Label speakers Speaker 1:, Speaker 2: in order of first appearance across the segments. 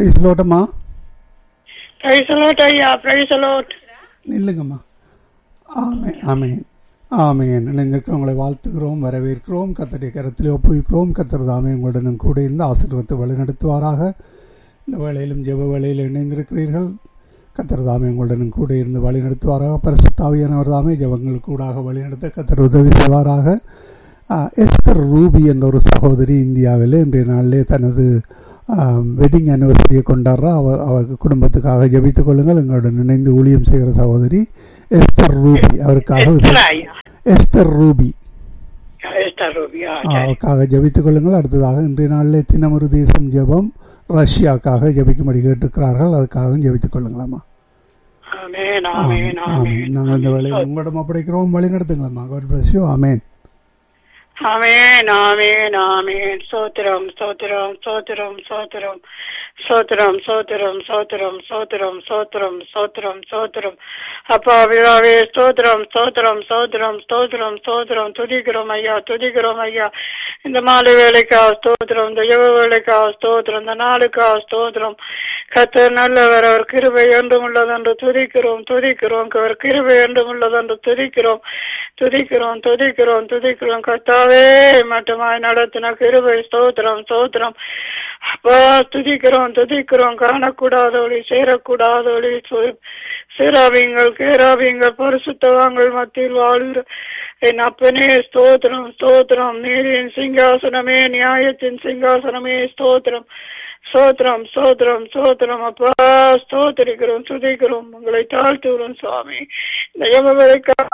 Speaker 1: பிரைஸ்லோட்டம்மா
Speaker 2: praise Lord ஐயா praise Lord
Speaker 1: நில்லுங்கம்மா ஆமே ஆமேன் ஆமேன் இணைந்திருக்கிறவங்களை வாழ்த்துகிறோம் வரவேற்கிறோம் கத்தருடைய கரத்திலே ஒப்புவிக்கிறோம் கத்தர் தாமே உங்களுடனும் கூட இருந்து ஆசீர்வத்தை வழிநடத்துவாராக இந்த வேளையிலும் ஜெப வேளையில் இணைந்திருக்கிறீர்கள் கத்தர் தாமே உங்களுடனும் கூட இருந்து வழிநடத்துவாராக பரிசுத்தாவியானவர் தாமே ஜெபங்களுக்கு கூடாக வழிநடத்த கத்தர் உதவி செய்வாராக ஆ, எஸ்தர் ரூபி என்ற ஒரு சகோதரி இந்தியாவில் இன்றைய நாளிலே தனது வெட்டிங் அனிவர்சரியை கொண்டாடுறா அவ அவர் குடும்பத்துக்காக ஜெபித்துக் கொள்ளுங்கள் எங்களுடன் இணைந்து ஊழியம் செய்கிற சகோதரி எஸ்தர் ரூபி அவருக்காக விசே-
Speaker 2: ஐயா
Speaker 1: எஸ்தர் ரூபி
Speaker 2: எஸ்டர் ரூபியா
Speaker 1: ஆ, அவருக்காக ஜெபித்துக் கொள்ளுங்கள் அடுத்ததாக இன்றைய நாளிலே தினமொரு தேசம் ஜெபம் ரஷ்யாக்காக ஜெபிக்கும்படி கேட்டிருக்கிறார்கள் அதுக்காக ஜெபித்துக் கொள்ளுங்களாம்மா
Speaker 2: ஆமென் ஆமென்
Speaker 1: ஆமேன்
Speaker 2: ஆமென்
Speaker 1: நாங்கள் இந்த வேலையை உங்களிடம் ஒப்படைக்கிறோம் வழி நடத்துங்களம்மா காட் பிளஸ் யூ ஆமேன்
Speaker 2: ஆமென் ஆமென் ஆமென் சோத்திரம் சோத்திரம் சோத்திரம் சோத்திரம் சோத்திரம் சோத்திரம் சோத்திரம் சோத்திரம் சோத்திரம் சோத்திரம் சோத்திரம் அப்பா விழாவே ஸ்தோத்திரம் ஸ்தோத்திரம் ஸ்தோத்திரம் ஸ்தோத்திரம் ஸ்தோத்திரம் துதிக்கிறோம் ஐயா துதிக்கிறோம் ஐயா இந்த மாலை வேலைக்கா ஸ்தோத்திரம் இந்த யுவ வேலைக்கா ஸ்தோத்திரம் இந்த நாளுக்கா ஸ்தோத்திரம் கத்தர் நல்லவர் அவர் கிருபை என்றும் உள்ளதென்று துதிக்கிறோம் துதிக்கிறோம் அவர் கிருபை என்றும் உள்ளதென்று துதிக்கிறோம் துதிக்கிறோம் துதிக்கிறோம் துதிக்கிறோம் கத்தாவே மட்டுமாய் நடத்தின கிருபை ஸ்தோத்திரம் ஸ்தோத்திரம் அப்பா துதிக்கிறோம் துதிக்கிறோம் காணக்கூடாதொழி சேரக்கூடாதொழி சு- சிராவிங்கள் கேராவிங்கள் பரிசுத்தவாங்கள் மத்தியில் வாழுகிற என் அப்பனே ஸ்தோத்திரம் ஸ்தோத்திரம் நீரின் சிங்காசனமே நியாயத்தின் சிங்காசனமே ஸ்தோத்திரம் ஸ்தோத்திரம் ஸ்தோத்திரம் ஸ்தோத்திரம் அப்பா ஸ்தோத்திரிக்கிறோம் துதிக்கிறோம் உங்களை தாழ்த்துகிறோம் சுவாமி இந்த யமவரைக்காக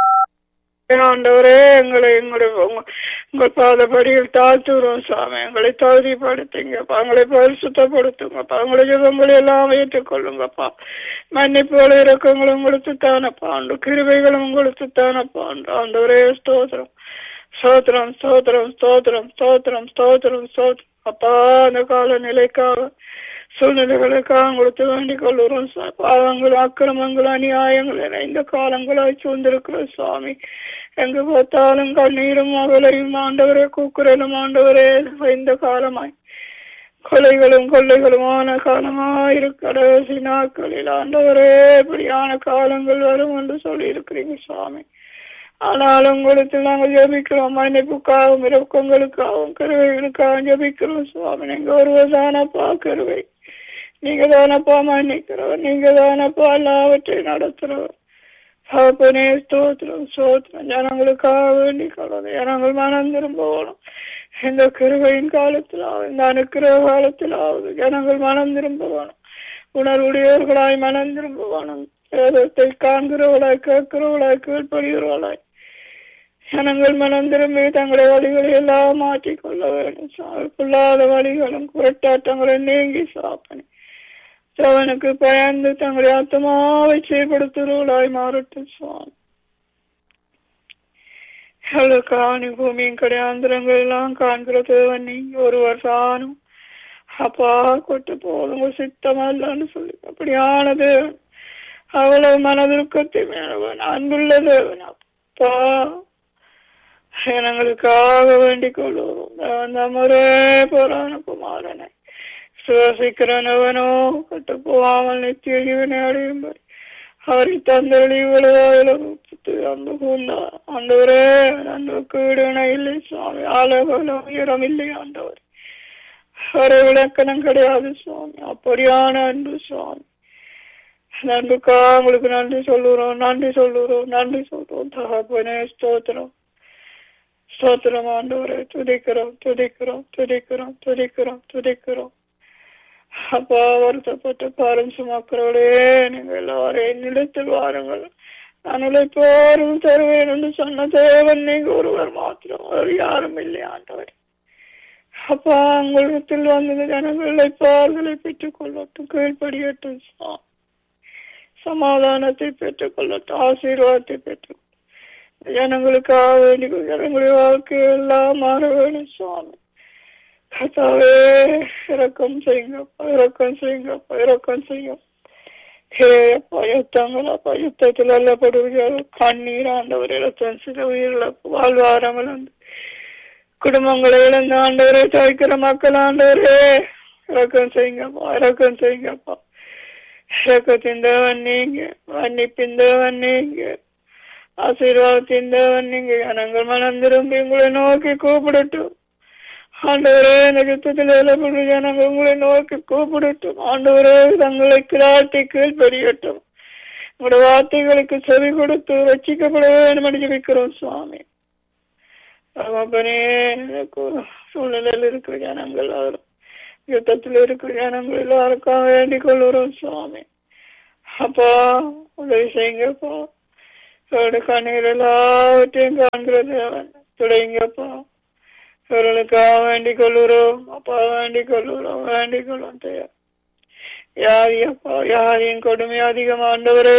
Speaker 2: ஆண்டவரே எங்களை எங்களுடைய உங்க- உங்கள் பாதப்படியில் தாழ்த்துகிறோம் சுவாமி எங்களை தகுதிப்படுத்துங்கப்பா எங்களை பரிசுத்தப்படுத்துங்கப்பா உங்களை ஜெபங்களை எல்லாம் ஏற்றுக்கொள்ளுங்கப்பா மன்னிப்புகள் இறக்கங்களும் உங்களுக்கு தானப்பா ஆண்டு கிருபைகளும் உங்களுக்கு தானப்பா ஆண்டு ஆண்டவரே ஸ்தோத்திரம் ஸ்தோத்திரம் ஸ்தோத்திரம் ஸ்தோத்திரம் ஸ்தோத்திரம் ஸ்தோத்திரம் ஸ்தோத்திரம் அப்பா அந்த கால நிலைக்காக சூழ்நிலைகளுக்காக கொடுத்து வேண்டிக் கொள்ளுறோம் சா- பாவங்கள் அக்கிரமங்கள் அநியாயங்கள் என இந்த காலங்களாய் சூழ்ந்திருக்கிற சுவாமி எங்கு பார்த்தாலும் கண்ணீரும் அகலையும் ஆண்டவரே கூக்குரலும் ஆண்டவரே இந்த காலமாய் கொலைகளும் கொள்ளைகளுமான காலமாயிருக்கிற நாட்களில் ஆண்டவரே இப்படியான காலங்கள் வரும் என்று சொல்லி இருக்கிறீங்க சுவாமி ஆனாலும் உங்களுக்கு நாங்கள் ஜெபிக்கிறோம் மன்னிப்புக்காகவும் இறக்கங்களுக்காகவும் கருவைகளுக்காகவும் ஜெபிக்கிறோம் சுவாமி நீங்க ஒருவர்தானப்பா கருவை நீங்க தானப்பா மன்னிக்கிறவர் நீங்க தானப்பா எல்லாவற்றையும் நடத்துறவர் தகப்பனே ஸ்தோத்திரம் ஸ்தோத்திரம் ஜனங்களுக்காக வேண்டிக் கொள்வது ஜனங்கள் மனம் திரும்பணும் இந்த கிருபையின் காலத்திலாவது இந்த அனுக்கிரக காலத்திலாவது ஜனங்கள் மனம் திரும்ப வேணும் உணர்வுடையவர்களாய் மனம் திரும்ப வேணும் வேதத்தை காண்கிறவர்களாய் கேட்கிறவர்களாய் கீழ்ப்படுகிறவர்களாய் ஜனங்கள் மனம் திரும்பி தங்களுடைய வழிகளை எல்லாம் மாற்றிக் கொள்ள வேண்டும் சாப்பில்லாத வழிகளும் குரட்டாட்டங்களும் நீங்கி சாப்பனி அவனுக்கு பயந்து தங்களுடைய ஆத்மாவை செயல்படுத்துகிறவர்களாய் மாறட்டும் சுவாமி காணி பூமியின் கடையாந்திரங்கள் எல்லாம் காண்கிற தேவன் நீங்க ஒருவர் தானும் அப்பா கொட்டு போதும் உங்க சித்தம் அல்லன்னு சொல்லி அப்படியான தேவன் அவ்வளவு மனதிற்கத்தை மேலவன் அன்புள்ள தேவன் அப்பா ஜனங்களுக்காக வேண்டிக் கொள்வோம் அந்த முறை போறான குமாரனை சுவாசிக்கிறனவனோ கட்டு போகாமல் நித்திய ஜீவனை அடையும்படி அவரை தந்தளி இவ்வளவு அன்பு கூர்ந்தார் ஆண்டவரே அன்புக்கு விடுவன இல்லை சுவாமி ஆலோகல உயரம் இல்லை ஆண்டவர் அவரை விளக்கணம் கிடையாது சுவாமி அப்படியான அன்பு சுவாமி அந்த அன்புக்காக உங்களுக்கு நன்றி சொல்லுறோம் நன்றி சொல்லுறோம் நன்றி சொல்றோம் தகப்பனே ஸ்தோத்திரம் ஸ்தோத்திரம் ஆண்டவரே துதிக்கிறோம் துதிக்கிறோம் துதிக்கிறோம் துதிக்கிறோம் துதிக்கிறோம் அப்பா வருத்தப்பட்டு பாரம் சுமக்கிறவளே நீங்க எல்லாரையும் நிலைத்தில் வாருங்கள் நான் உழைப்போரும் தருவேன் என்று சொன்ன தேவன் நீங்க ஒருவர் மாத்திரம் அவர் யாரும் இல்லை ஆண்டவர் அப்பா உங்களிடத்தில் வந்தது ஜனங்கள் இழைப்பார்களை பெற்றுக் கொள்ளட்டும் கீழ்படியட்டும் சுவாமி. சமாதானத்தை பெற்றுக் கொள்ளட்டும் ஆசீர்வாதத்தை பெற்றுக் ஜனங்களுக்காக வேண்டி ஜனங்களுடைய வாழ்க்கை எல்லாம் மாற வேணும் சுவாமி கத்தாவே இறக்கம் செய்யுங்கப்பா இறக்கம் செய்யுங்கப்பா இறக்கம் செய்யும் ஹேப்பா யுத்தங்களப்பா யுத்தத்தில் அல்லப்படுவீர்கள் கண்ணீர் ஆண்டவர் இழத்தம் சில உயிரிழப்பு வாழ்வாரங்கள் வந்து குடும்பங்களை இழந்த ஆண்டவரே தவிக்கிற மக்கள் ஆண்டவரே இறக்கம் செய்யுங்கப்பா இறக்கம் செய்யுங்கப்பா இறக்கத்தின் தேவன் நீங்க மன்னிப்பின் தேவன் நீங்க ஆசீர்வாதத்தின் தேவன் நீங்க ஜனங்கள் மனம் திரும்பி உங்களை நோக்கி கூப்பிடட்டும் ஆண்டவரே இந்த யுத்தத்தில் இழப்படும் ஜனங்கள் உங்களை நோக்கி கூப்பிடட்டும் ஆண்டவரே தங்களை கிராட்டி கீழ்பெறியட்டும் உங்களுடைய வார்த்தைகளுக்கு செவி கொடுத்து ரட்சிக்கப்பட வேண்டும் என்று ஜெபிக்கிறோம் சுவாமி அப்பனே சூழ்நிலையில் இருக்கிற ஜனங்கள் எல்லாரும் யுத்தத்தில் இருக்கிற ஜனங்கள் எல்லாருக்கும் வேண்டிக் கொள்ளுறோம் சுவாமி அப்பா உதவி செய்யுங்கப்பா அவருடைய கண்ணீர் எல்லாவற்றையும் காண்கிற தேவன் துடைங்கப்பா இவர்களுக்காக வேண்டிக் கொள்ளுறோம் அப்பா வேண்டிக் கொள்ளுறோம் வேண்டிக் கொள்ளும் தேவன் யாரி அப்பா யாரின் கொடுமை அதிகமாண்டவரே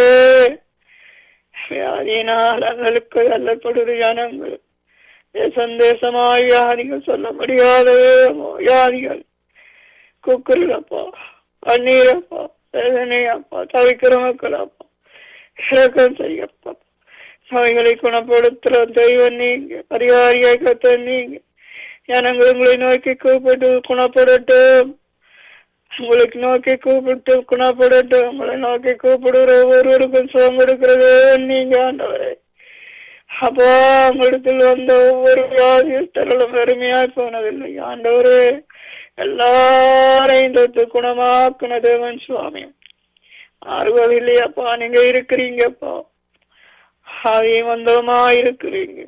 Speaker 2: வியாதியினால் எங்களுக்கு அல்லப்படுது ஜனங்கள் சந்தேசமாய் வியாதிகள் சொல்ல முடியாத வியாதிகள் குக்குறப்பா கண்ணீரப்பா வேதனையப்பா தவிக்கிற மக்கள் அப்பா இறக்கம் செய்யப்பா சமைகளை குணப்படுத்துற தெய்வம் நீங்க பரிகாரியாய் கத்த நீங்க ஜனங்கள் உங்களை நோக்கி கூப்பிட்டு குணப்படட்டும் உங்களுக்கு நோக்கி கூப்பிட்டு குணப்படட்டும் உங்களை நோக்கி கூப்பிடுற ஒவ்வொருவருக்கும் சுகம் கொடுக்கிறது நீங்க ஆண்டவரே அப்பா உங்களிடத்தில் வந்த ஒவ்வொரு வியாதியஸ்தர்களும் பெருமையாய் போனதில்லை ஆண்டவரே எல்லாரையும் தொத்து குணமாக்குன தேவன் சுவாமி ஆறுவது இல்லையாப்பா நீங்க இருக்கிறீங்கப்பா ஆதியும் வந்தவமா இருக்கிறீங்க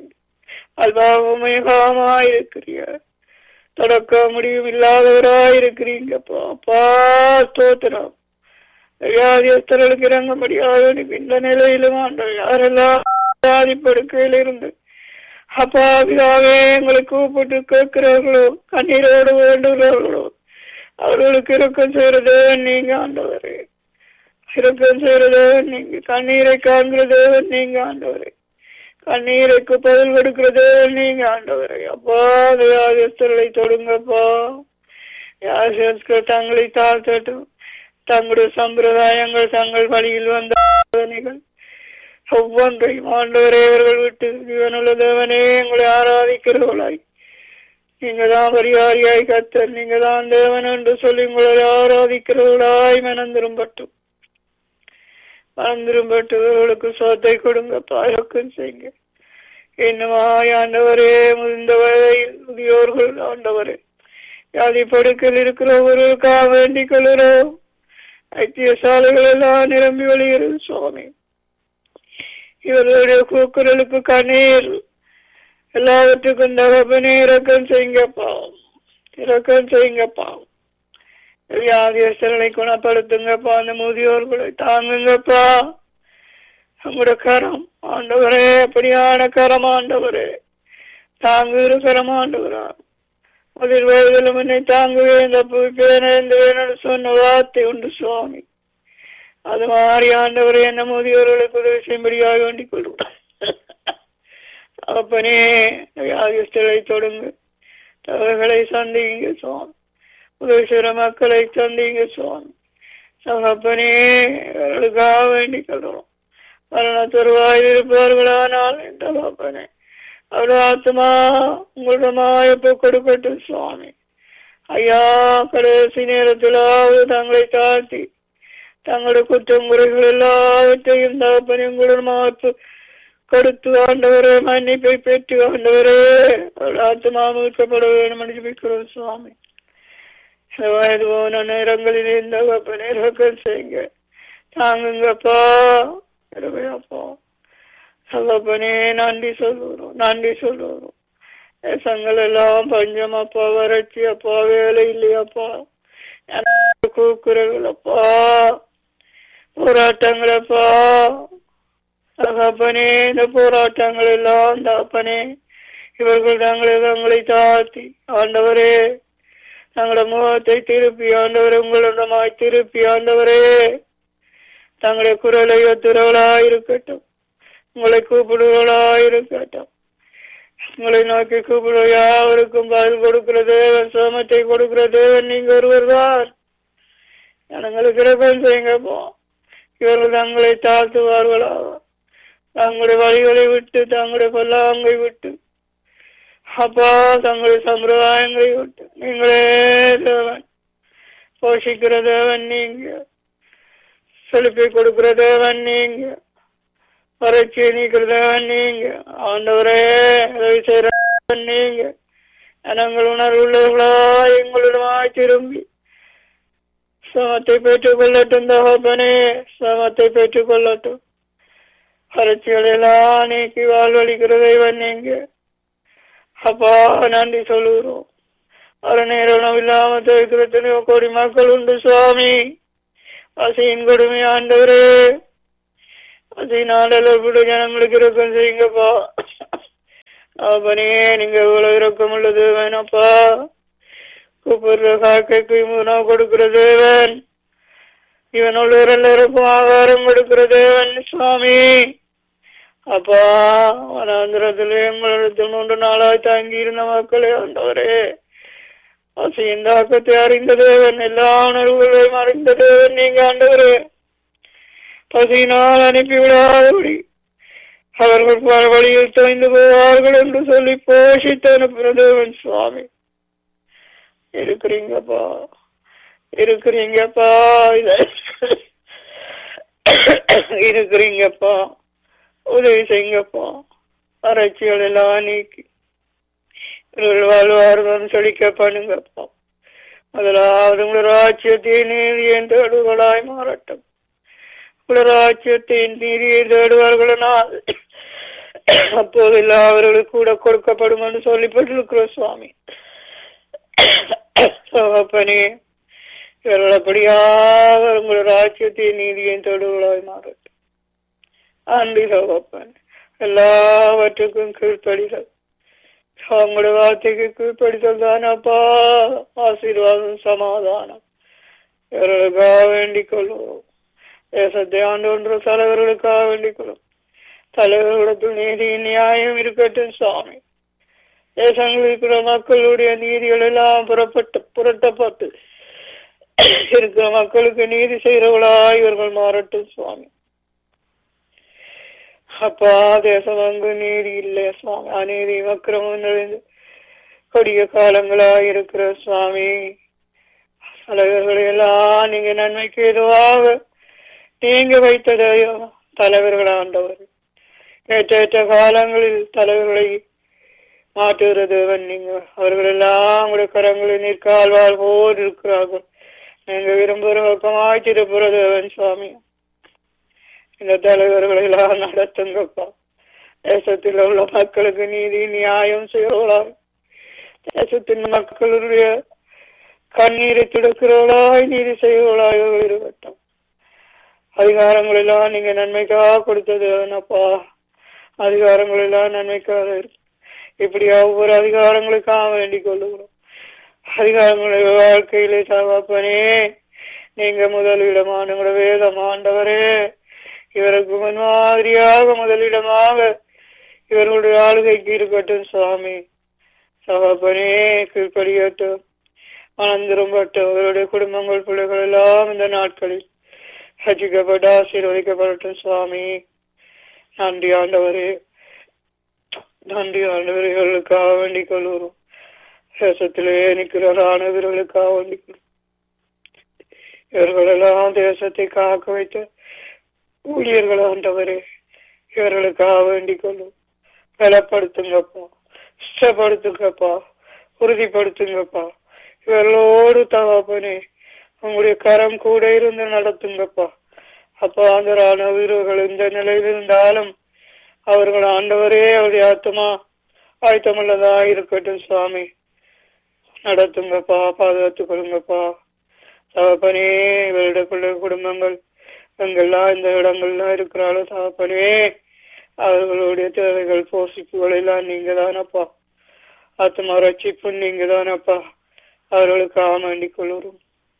Speaker 2: அல்பாவமேகமா இருக்கிறீங்க தொடக்க முடியும் இல்லாதவராய் இருக்கிறீங்கப்பா அப்பா ஸ்தோத்திரம் வியாதியஸ்தர்களுக்கு இறங்க முடியாது இந்த நிலையிலும் ஆண்டவர் யாரெல்லாம் வியாதி படுக்கையில் இருந்து அப்பா பிதாவே எங்களை கூப்பிட்டு கேட்கிறவர்களோ கண்ணீரோடு வேண்டுகிறவர்களோ அவர்களுக்கு இறக்கம் செய்யறது நீங்க ஆண்டவரே இறக்கம் செய்யறது நீங்க கண்ணீரை காண்கிறது நீங்க ஆண்டவரே கண்ணீருக்கு பதில் கொடுக்கிறது நீங்க ஆண்டவரே அப்பா வியாதியஸ்தர்களை தொடுங்கப்பா யாசியஸ்கள் தங்களை தாழ்த்தட்டும் தங்களுடைய சம்பிரதாயங்கள் தங்கள் வழியில் வந்த சாதனைகள் ஒவ்வொன்றையும் ஆண்டவரே அவர்கள் விட்டு ஜீவனுள்ள தேவனே எங்களை ஆராதிக்கிறவர்களாய் நீங்க தான் பரிகாரியாய் கத்தர் நீங்க தான் தேவன் என்று சொல்லி உங்களை ஆராதிக்கிறவர்களாய் மனம் திரும்பட்டும் மனம் திரும்பட்டு இவர்களுக்கு சோத்தை கொடுங்க பாயக்கம் செய்யுங்க என்னமாய் ஆண்டவரே முதிர்ந்த வயதில் முதியோர்கள் ஆண்டவரே வியாதி படுக்கையில் இருக்கிறவர்களுக்காக வேண்டிக் கொள்கிறோம் ஐத்தியசாலைகள் எல்லாம் நிரம்பி வழிகிறது சுவாமி இவர்களுடைய கூக்குரலுக்கு கண்ணீர் எல்லாவற்றுக்கும் தகப்பனே இறக்கம் செய்யுங்கப்பா இறக்கம் செய்யுங்கப்பா வியாதியஸ்தர்களை குணப்படுத்துங்கப்பா அந்த முதியோர்களை தாங்குங்கப்பா உங்களோட கரம் ஆண்டவரே அப்படியான கரம் ஆண்டவரே தாங்குகிற கரம் ஆண்டவரா முதல் வயதிலும் என்னை தாங்குவேன் இந்த பேனு சொன்ன வார்த்தை உண்டு சுவாமி அது மாதிரி ஆண்டவரே என்ன முதியோர்களுக்கு உதவி செய்யும்படியாக வேண்டிக் கொள்வோம் அப்பனே வியாதிஸ்தரை தொடுங்க தவறுகளை சந்திங்க சுவாமி உதவி செய்கிற மக்களை சந்திங்க சுவாமி சகப்பனே அவர்களுக்காக வேண்டிக் கொள்கிறோம் மரண தருவாயில் இருப்பார்களானால் தகப்பனே அவருடைய ஆத்மா உங்களிடமா எப்போ கொடுக்கட்டும் சுவாமி ஐயா கடைசி நேரத்திலாவது தங்களை தாழ்த்தி தங்களுடைய குற்றம் குறைகள் எல்லாவற்றையும் தகப்பனே உங்களிடமா கொடுத்து ஆண்டவரே மன்னிப்பை பெற்று ஆண்டவரே அவருடைய ஆத்மா மீட்கப்பட வேண்டும் அனுப்பிக்கிறோம் சுவாமி வயது போன நேரங்களில் இந்த தகப்பனே இறக்கம் செய்யுங்க தாங்குங்கப்பா இருவையாப்பா தகப்பனே நன்றி சொல்லுறோம் நன்றி சொல்லுறோம் தேசங்கள் எல்லாம் பஞ்சம் அப்பா வறட்சி அப்பா வேலை இல்லையாப்பா கூக்குறங்களப்பா போராட்டங்களப்பா தகப்பனே இந்த போராட்டங்கள் எல்லாம் தகப்பனே இவர்கள் தங்களை தங்களை தாழ்த்தி ஆண்டவரே தங்களோட முகத்தை திருப்பி ஆண்டவரே உங்களிடமாய் திருப்பி ஆண்டவரே தங்களுடைய குரலை ஒத்துறவளாய் இருக்கட்டும் உங்களை கூப்பிடுவளாய் இருக்கட்டும் உங்களை நோக்கி கூப்பிடுவ யாவருக்கும் பதில் கொடுக்கிற தேவன் சோமத்தை கொடுக்கிற தேவன் நீங்க ஒருவர் தான் ஜனங்களுக்கு இறக்கம் செய்யுங்கப்போ இவர்கள் தங்களை தாழ்த்துவார்களா தங்களுடைய வழிகளை விட்டு தங்களுடைய பொல்லாங்கை விட்டு அப்பா தங்களுடைய சம்பிரதாயங்களை விட்டு நீங்களே தேவன் போஷிக்கிற தேவன் நீங்க செலுப்பி கொடுக்கிற தேவன் நீங்க வறட்சியை நீக்கிற தேவன் நீங்க ஆண்டவரே உதவி செய்கிற தேவன் நீங்க ஜனங்கள் உணர்வுள்ளவர்களா எங்களிடமாய் திரும்பி சமத்தை பெற்றுக் கொள்ளட்டும் தகப்பனே சமத்தை பெற்றுக் கொள்ளட்டும் வறட்சிகள் எல்லாம் நீக்கி வாழ்வழிக்கிற தெய்வம் நீங்க அப்பா நன்றி சொல்லுகிறோம் அரை நேரம் உணவில்லாம துவைக்கிற எத்தனையோ கோடி மக்கள் உண்டு சுவாமி பசியின் கொடுமை ஆண்டவரே பசியினால் கூட ஜனங்களுக்கு இறக்கம் செய்யுங்கப்பா அப்பனே நீங்க இவ்வளவு இறக்கம் உள்ள தேவனப்பா கூப்பிடுற காக்கைக்கு உணவு கொடுக்கிற தேவன் இவனோட எல்லாருக்கும் ஆகாரம் கொடுக்கிற தேவன் சுவாமி அப்பா வனாந்திரத்திலே எங்களிடத்தில் மூன்று நாளாய் தங்கி இருந்த மக்களே ஆண்டவரே பசியின் தாக்கத்தை அறிந்த தேவன் எல்லா உணர்வுகளையும் அறிந்த தேவன் நீங்க ஆண்டவரே பசியினால் அனுப்பிவிடாதபடி அவர்கள் பல வழியில் தொய்ந்து போவார்கள் என்று சொல்லி போஷித்து அனுப்புகிற தேவன் சுவாமி இருக்கிறீங்கப்பா இருக்கிறீங்கப்பா இத இருக்கிறீங்கப்பா உதவி செய்யுங்கப்பா வறட்சிகள் எல்லாம் நீக்கி இவர்கள் வாழ்வார்கள் செழிக்க பண்ணுங்கப்பா முதலாவது உங்களோட ராஜ்யத்தை நீதியின் தேடுகளாய் மாறட்டும் உங்களோட ராஜ்யத்தின் நீதியை தேடுவார்களால் அப்போது அவர்களுக்கு கூட கொடுக்கப்படும் என்று சொல்லப்பட்டிருக்கிறோம் சுவாமி சகப்பனே இவர்கள் அப்படியாக உங்களோட ராஜ்யத்தின் நீதியின் தொடுகளாய் மாறட்டும் அன்பி சகப்பன் எல்லாவற்றுக்கும் கீழ்ப்படிகள் அவங்களுடைய வார்த்தைக்கு கீழ்ப்படித்தல் தானப்பா ஆசீர்வாதம் சமாதானம் இவர்களுக்காக வேண்டிக் கொள்வோம் தேசத்தை ஆண்டு தலைவர்களுக்காக வேண்டிக் கொள்ளும் தலைவர்களிடத்தில் நீதி நியாயம் இருக்கட்டும் சுவாமி தேசங்களில் இருக்கிற மக்களுடைய நீதிகள் எல்லாம் புறப்பட்டு புரட்டப்பட்டு இருக்கிற மக்களுக்கு நீதி செய்கிறவளா இவர்கள் மாறட்டும் சுவாமி அப்பா தேசம் அங்கு நீதி இல்லை சுவாமி அநீதி அக்கிரமம் நிறைந்து கொடிய காலங்களா இருக்கிற சுவாமி தலைவர்களை எல்லாம் நீங்க நன்மைக்கு எதுவாக நீங்க வைத்தத தலைவர்கள் ஆண்டவர் ஏற்ற காலங்களில் தலைவர்களை மாற்றுகிறது நீங்க அவர்கள் எல்லாம் உங்களுடைய கரங்களில் நிற்கால்வாள் போல் இருக்கிறார்கள் நீங்க விரும்புகிற பக்கமாய் திருப்புற தேவன் சுவாமி இந்த தலைவர்களை எல்லாம் நடத்துங்கப்பா தேசத்தில் உள்ள மக்களுக்கு நீதி நியாயம் செய்யலாம் தேசத்தின் மக்களுடைய கண்ணீரை துடுக்கிறவளாய் நீதி செய்வளாய் இருக்கட்டும் அதிகாரங்கள் எல்லாம் நீங்க நன்மைக்காக கொடுத்தது அப்பா அதிகாரங்கள் எல்லாம் நன்மைக்காக இருக்கு இப்படியா ஒவ்வொரு அதிகாரங்களுக்காக வேண்டிக் கொள்ளுகிறோம் அதிகாரங்களுடைய வாழ்க்கையிலே சகாப்பனே நீங்க முதலிடமான உங்களோட வேதம் ஆண்டவரே இவருக்கு முன்மாதிரியாக முதலிடமாக இவர்களுடைய ஆளுகைக்கு இருக்கட்டும் சுவாமி சகாப்பனே கீழ்படியட்டும் மனந்திரும்பட்டும் அவருடைய குடும்பங்கள் பிள்ளைகள் எல்லாம் இந்த நாட்களில் ரசிக்கப்பட்டு ஆசீர்வதிக்கப்படட்டும் சுவாமி நன்றி ஆண்டவரே நன்றி ஆண்டவரே இவர்களுக்காக வேண்டிக் கொள்கிறோம் தேசத்திலே நிற்கிற ராணுவர்களுக்காக வேண்டிக் கொள்கிறோம் இவர்களெல்லாம் தேசத்தை காக்க வைத்த ஊழியர்கள் ஆண்டவரே இவர்களுக்காக வேண்டிக் கொள்ளும் பலப்படுத்துங்கப்பா இஷ்டப்படுத்துங்கப்பா உறுதிப்படுத்துங்கப்பா இவர்களோடு தகப்பனே உங்களுடைய கரம் கூட இருந்து நடத்துங்கப்பா அப்பா அந்த ராணுவ வீரர்கள் இந்த நிலையில் இருந்தாலும் அவர்கள் ஆண்டவரே அவருடைய ஆத்மா ஆயத்தமுள்ளதா இருக்கட்டும் சுவாமி நடத்துங்கப்பா பாதுகாத்துக் கொள்ளுங்கப்பா தகப்பனே இவருடைய பிள்ளை குடும்பங்கள் எங்கெல்லாம் இந்த இடங்கள்லாம் இருக்கிறாளோ தகப்பனே அவர்களுடைய தேவைகள் போஷிப்புகள் எல்லாம் நீங்க தானப்பா ஆத்மா ரட்சிப்பு நீங்க தானப்பா அவர்களுக்காக வேண்டிக் கொள்ளுறோம்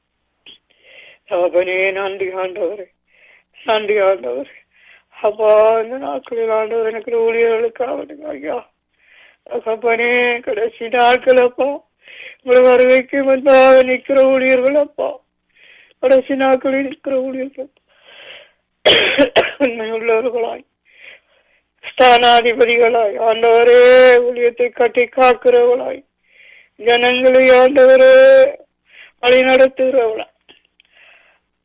Speaker 2: தகப்பனே நன்றி ஆண்டவரே நன்றி ஆண்டவரே அப்பா இந்த நாட்களில் ஆண்டவர் எனக்கு ஊழியர்களுக்காக வேண்டுங்க ஐயா தகப்பனே கடைசி நாட்கள் அப்பா உங்களை வருகைக்கு முன்பாக நிற்கிற ஊழியர்கள் அப்பா கடைசி நாட்களில் நிற்கிற ஊழியர்கள் உண்மையுள்ளவர்களாய் ஸ்தானாதிபதிகளாய் ஆண்டவரே ஊழியத்தை கட்டி காக்கிறவர்களாய் ஜனங்களை ஆண்டவரே வழி நடத்துகிறவளா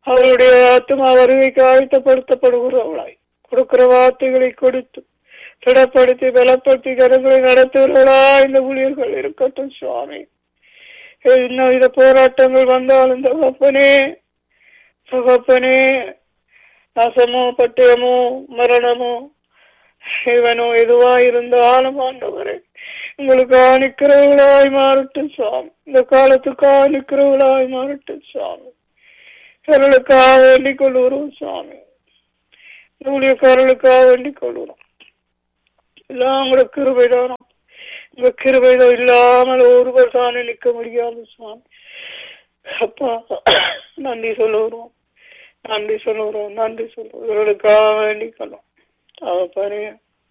Speaker 2: அவருடைய ஆத்மா வருகைக்கு ஆயத்தப்படுத்தப்படுகிறவளாய் கொடுக்கிற வார்த்தைகளை கொடுத்து திடப்படுத்தி பலப்படுத்தி கரங்களை நடத்துகிறவளா இந்த ஊழியர்கள் இருக்கட்டும் சுவாமி இன்னும் இந்த போராட்டங்கள் வந்தாலும் தகப்பனே தகப்பனே நாசமோ பட்டயமோ மரணமோ இவனோ எதுவா இருந்தாலும் ஆண்டவரே உங்களுக்கு நிற்கிறவளாய் மாறட்டும் சுவாமி இந்த காலத்துக்கு நிற்கிறவளாய் மாறட்டும் சுவாமி கருளுக்காக வேண்டிக் கொள்ளுகிறோம் சுவாமி ஊழியக்காரர்களுக்காக வேண்டிக் கொள்ளுகிறோம் எல்லாம் உங்களோட கிருபைதான் உங்க கிருபைதான் இல்லாமல் ஒருவர் தானே நிற்க முடியாது சுவாமி அப்பா நன்றி சொல்லுகிறோம் நன்றி சொல்லுகிறோம் நன்றி சொல்லுவோம் இவர்களுக்காக வேண்டிக் கொள்ளும் அவப்பனே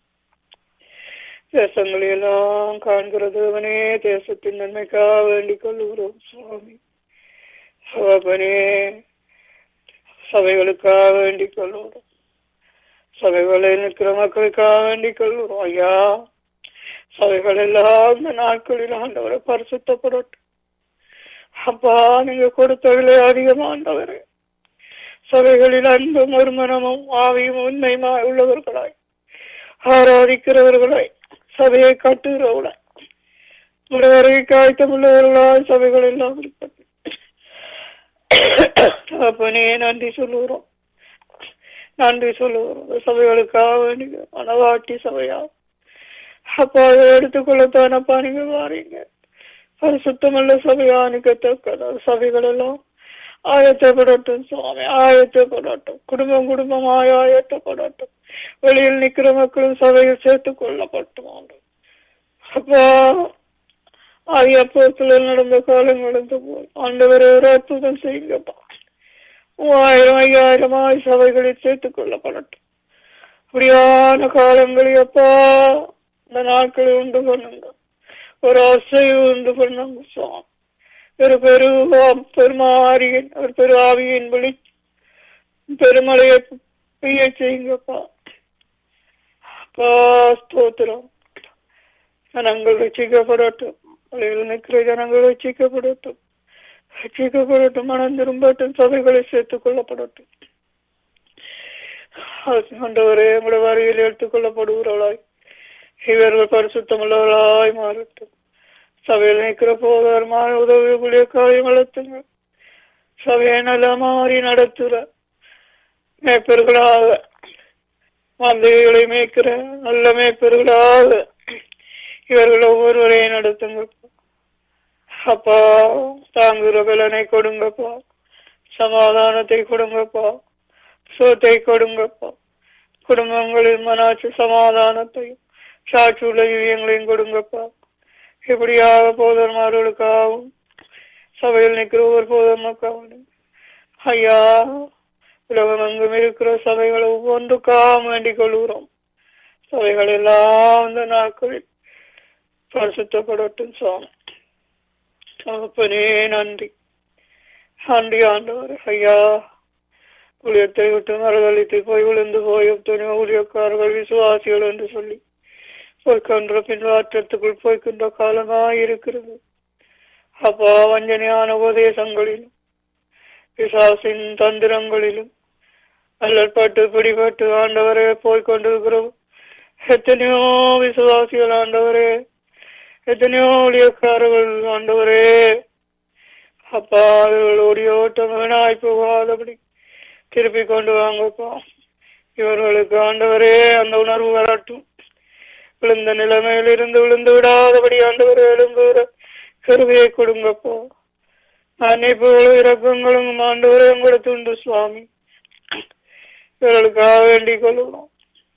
Speaker 2: தேசங்களை எல்லாம் காண்கிறது அவனே தேசத்தின் நன்மைக்காக வேண்டிக் கொள்ளுகிறோம் சுவாமி அவப்பனே சபைகளுக்காக வேண்டிக் கொள்ளுகிறோம் சபைகளில் நிற்கிற மக்களுக்காக வேண்டிக் கொள்கிறோம் ஐயா சபைகள் எல்லாம் இந்த நாட்களில் ஆண்டவரை பரிசுத்தப்படட்டும் அப்பா நீங்க கொடுத்தவர்களே அதிகமாண்டவரே சபைகளில் அன்பும் ஒருமனமும் ஆவியும் உண்மையுமா உள்ளவர்களாய் ஆராதிக்கிறவர்களாய் சபையை கட்டுகிறவர்களாய் உடவரை காய்த்தம் உள்ளவர்களாய் சபைகள் எல்லாம் இருக்கட்டும் அப்பனே நன்றி சொல்லுகிறோம் நன்றி சொல்லுகிறோம் சபைகளுக்காக வேண்டிய மனவாட்டி சபையா அப்பா அதை எடுத்துக்கொள்ளத்தானப்பா நீங்க வாரீங்க பரிசுத்தமுள்ள சபையா நிற்கத்தக்கதா சபைகள் எல்லாம் ஆயத்தப்படட்டும் சுவாமி ஆயத்தப்படட்டும் குடும்பம் குடும்பமாய் ஆயத்தப்படட்டும் வெளியில் நிக்கிற மக்களும் சபையில் சேர்த்துக் கொள்ளப்பட்டும் அப்பா ஆகிய நடந்த காலம் நடந்து போய் ஆண்டவர் ஒரு அற்புதம் செய்யுங்கப்பா மூவாயிரம் ஐயாயிரமாய் சபைகளில் சேர்த்துக் கொள்ளப்படட்டும் அப்படியான காலங்களில் அப்பா இந்த நாட்களை உண்டு பண்ணுங்க ஒரு அசைவு உண்டு பண்ணுங்க சுவாமி ஒரு பெரு பெருமாறியின் ஒரு பெரு ஆவியின் விழி பெருமழையை பெய்ய செய்யுங்கப்பா அப்பா ஸ்தோத்திரம் ஜனங்கள் ரசிக்கப்படட்டும் வழியில் நிற்கிற ஜனங்கள் ரசிக்கப்படட்டும் ரசிக்கப்படட்டும் மனம் திரும்பட்டும் சபைகளை சேர்த்துக் கொள்ளப்படட்டும் ஆண்டவரே உங்களுடைய வரியில் எடுத்துக் கொள்ளப்படுகிறவளாய் இவர்கள் பரிசுத்தமுள்ளவர்களாய் மாறட்டும் சபையில் நிற்கிற போதர்மான உதவிக்குரிய காரியம் வளர்த்துங்க சபையை நல்ல மாறி நடத்துற மேய்ப்பர்களாக மந்தைகளை மேய்க்கிற நல்ல மேய்ப்பர்களாக இவர்கள் ஒவ்வொருவரையும் நடத்துங்க அப்பா தாங்குகிற பலனை கொடுங்கப்பா சமாதானத்தை கொடுங்கப்பா சோத்தை கொடுங்கப்பா குடும்பங்களின் மனாட்சி சமாதானத்தையும் சாட்சி உள்ள இவியங்களையும் கொடுங்கப்பா இப்படியாக போதர்மார்களுக்காகவும் சபையில் நிற்கிற ஒவ்வொரு போதர்மக்காகவும் ஐயா உலகம் எங்கும் இருக்கிற சபைகளை ஒவ்வொன்றுக்காக வேண்டிக் கொள்கிறோம் சபைகள் எல்லாம் இந்த நாட்களில் பரிசுத்தப்படட்டும் சுவாமி தகப்பனே நன்றி நன்றி ஆண்டவர் ஐயா ஊழியத்தை விட்டு மறுதளித்து போய் விழுந்து போய் துணை ஊழியக்காரர்கள் விசுவாசிகள் என்று சொல்லி போய்கொன்ற பின்வாற்றத்துக்குள் போய்கின்ற காலமாய் இருக்கிறது அப்பா வஞ்சனையான உபதேசங்களிலும் பிசாசின் தந்திரங்களிலும் அல்லற்பட்டு பிடிபட்டு ஆண்டவரே போய்கொண்டிருக்கிறோம் எத்தனையோ விசுவாசிகள் ஆண்டவரே எத்தனையோ ஊழியக்காரர்கள் ஆண்டவரே அப்பா அவர்களுடைய ஓட்டம் வீணாய் போகாதபடி திருப்பி கொண்டு வாங்கப்பா இவர்களுக்கு ஆண்டவரே அந்த உணர்வு வரட்டும் விழுந்த நிலைமையில் இருந்து விழுந்து விடாதபடி ஆண்டவர் எழும்புகிற கருவியை கொடுங்கப்பா அன்னைப்புகளும் இறக்கங்களும் ஆண்டவரே உங்களுக்கு உண்டு சுவாமி இவர்களுக்காக வேண்டிக் கொள்ளுவோம்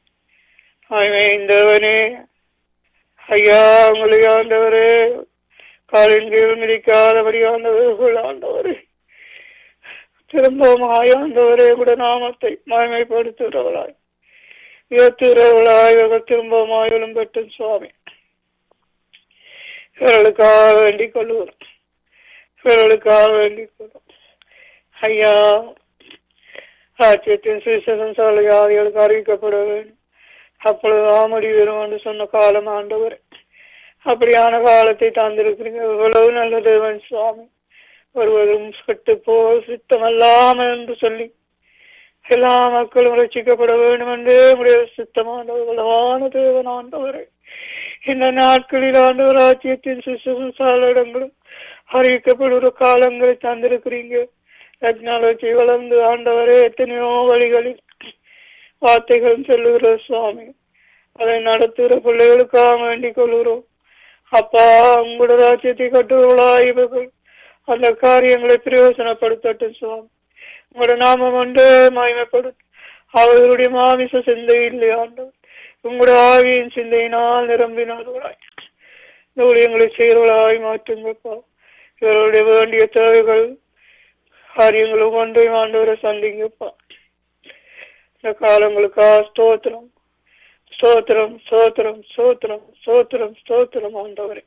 Speaker 2: ஐந்தவனே ஐயா உங்களை ஆண்டவரே காலின் கீழ் மிதிக்காதபடி ஆண்டவர்கள் ஆண்டவரே திரும்பவும் ஆயாண்டவரே கூட நாமத்தை மகிமைப்படுத்துகிறவளாய் உயர்த்துகிறவளாய் இவர்கள் திரும்பவும் எழும்பட்டும் சுவாமி இவர்களுக்காக வேண்டிக் கொள்வோம் இவர்களுக்காக வேண்டிக் கொள்வோம் ஐயா ராஜ்யத்தின் சுவிசேஷம் சாலையாதிகளுக்கு அறிவிக்கப்பட வேண்டும் அப்பொழுது ஆமடி வரும் என்று சொன்ன காலம் ஆண்டவர் அப்படியான காலத்தை தந்திருக்கிறீங்க இவ்வளவு நல்ல தேவன் சுவாமி வருவதும் கட்டு போல் சித்தமல்லாமல் என்று சொல்லி எல்லா மக்களும் ரசிக்கப்பட வேண்டும் என்று உடைய சித்தமானவர் வளவான தேவனாண்டவரை இந்த நாட்களில் ஆண்டவர் ராஜ்யத்தின் சுசுசாலிடங்களும் அறிவிக்கப்படுகிற காலங்களை தந்திருக்கிறீங்க டெக்னாலஜி வளர்ந்து ஆண்டவரே எத்தனையோ வழிகளில் வார்த்தைகளும் சொல்லுகிற சுவாமி அதை நடத்துகிற பிள்ளைகளுக்காக வேண்டிக் கொள்கிறோம் அப்பா உங்களோட ராஜ்யத்தை கட்டுவர்களா இவர்கள் அந்த காரியங்களை பிரயோசனப்படுத்தட்டும் சுவாமி உங்களோட நாமம் ஒன்று மகிமைப்படுத்தும் அவர்களுடைய மாமிச சிந்தை இல்லை ஆண்டவர் உங்களுடைய ஆவியின் சிந்தையினால் நிரம்பினார்களாய் இந்த ஊழியங்களை செய்கிறவர்களாய் மாற்றுங்கப்பா இவர்களுடைய வேண்டிய தேவைகள் காரியங்களும் ஒன்றையும் ஆண்டவரை சந்திங்கப்பா இந்த காலங்களுக்கா ஸ்தோத்திரம் ஸ்தோத்திரம் ஸ்தோத்திரம் ஸ்தோத்திரம் ஸ்தோத்திரம் ஸ்தோத்திரம் ஆண்டவரே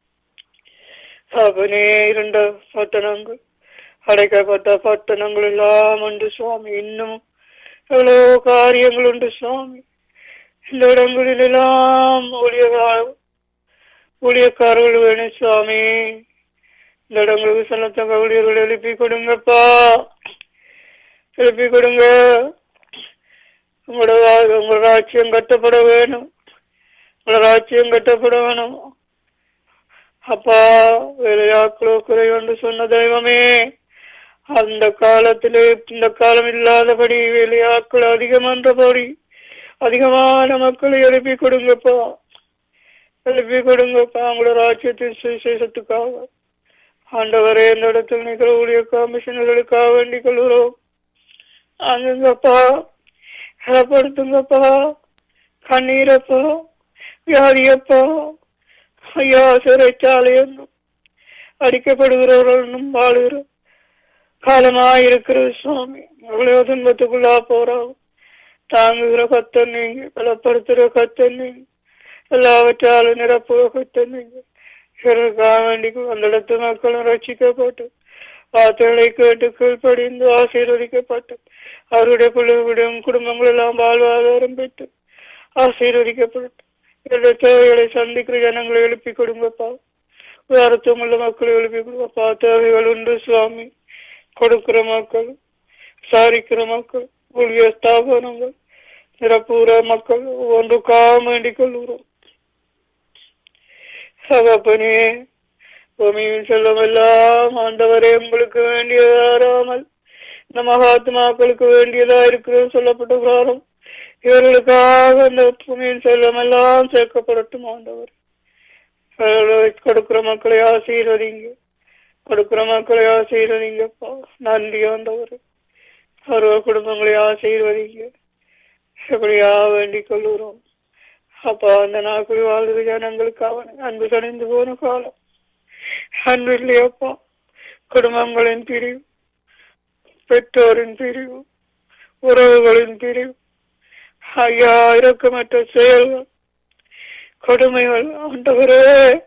Speaker 2: அவனே இருண்ட பட்டணங்கள் அடைக்கப்பட்ட பட்டணங்கள் எல்லாம் உண்டு சுவாமி இன்னும் எவ்வளவு காரியங்கள் உண்டு சுவாமி இந்த இடங்களில் எல்லாம் ஊழிய ஊழியக்காரர்கள் வேணும் சுவாமி இந்த இடங்களுக்கு செல்லத்தக்க ஊழியர்கள் எழுப்பி கொடுங்கப்பா எழுப்பி கொடுங்க உங்களோட உங்களோட ராஜ்யம் கட்டப்பட வேணும் உங்களோட ராஜ்யம் கட்டப்பட வேணும் அப்பா வேலையாக்களோ குறை என்று சொன்ன தெய்வமே அந்த காலத்திலே இந்த காலம் இல்லாதபடி வேலையாக்கள் அதிகம் என்றபடி அதிகமான மக்களை எழுப்பி கொடுங்கப்பா எழுப்பி கொடுங்கப்பா உங்களோட ராஜ்யத்தின் சுவிசேஷத்துக்காக ஆண்டவரே இந்த இடத்தில் நிகழ ஊழிய கமிஷனர்களுக்காக வேண்டிக் கொள்கிறோம் அங்கப்பா பலப்படுத்துங்கப்பா கண்ணீரப்பா வியாதியப்பா ஐயா சிறைச்சாலை என்னும் அடிக்கப்படுகிறவர்களும் வாழுகிற காலமாயிருக்கிற சுவாமி எவ்வளவு துன்பத்துக்குள்ளா போறோம் தாங்குகிற கத்தன் நீங்க பலப்படுத்துகிற கத்தன் நீங்க எல்லாவற்றாலும் நிரப்புகிற கத்தன் நீங்க இவருக்காக வேண்டி அந்த இடத்து மக்களும் ரட்சிக்கப்பட்டு வார்த்தைகளை கேட்டு கீழ்ப்படிந்து ஆசீர்வதிக்கப்பட்டு அவருடைய பிள்ளைகளுடைய குடும்பங்கள் எல்லாம் வாழ்வாதாரம் பெற்று ஆசீர்வதிக்கப்பட்டு என்னுடைய தேவைகளை சந்திக்கிற ஜனங்களை எழுப்பி கொடுங்கப்பா வேறத்துவம் உள்ள மக்களை எழுப்பி கொடுங்கப்பா தேவைகள் உண்டு சுவாமி கொடுக்கிற மக்கள் விசாரிக்கிற மக்கள் ஊழிய ஸ்தாபனங்கள் நிரப்புகிற மக்கள் ஒன்றுக்காக வேண்டிக் கொள்கிறோம் சகப்பனே பூமியின் செல்வம் எல்லாம் ஆண்டவரே உங்களுக்கு வேண்டியதாராமல் இந்த மகாத்மாக்களுக்கு வேண்டியதா இருக்கிறது சொல்லப்பட்ட காலம் இவர்களுக்காக அந்த பூமியின் செல்வம் எல்லாம் சேர்க்கப்படட்டும் ஆண்டவர் கொடுக்கிற மக்களை ஆசீர்வதிங்க கொடுக்கிற மக்களை ஆசீர்வதிங்கப்பா நன்றி ஆண்டவர் சர்வ குடும்பங்களை ஆசீர்வதிங்க எப்படியா வேண்டிக் கொள்கிறோம் அப்பா அந்த நாட்களில் வாழ்கிற ஜனங்களுக்காக அன்பு கணிந்து போன காலம் அன்பு இல்லையப்பா குடும்பங்களின் பிரிவு பெற்றோரின் பிரிவு உறவுகளின் பிரிவு ஐயா இறக்கமற்ற செயல்கள் கொடுமைகள் ஆண்டவரே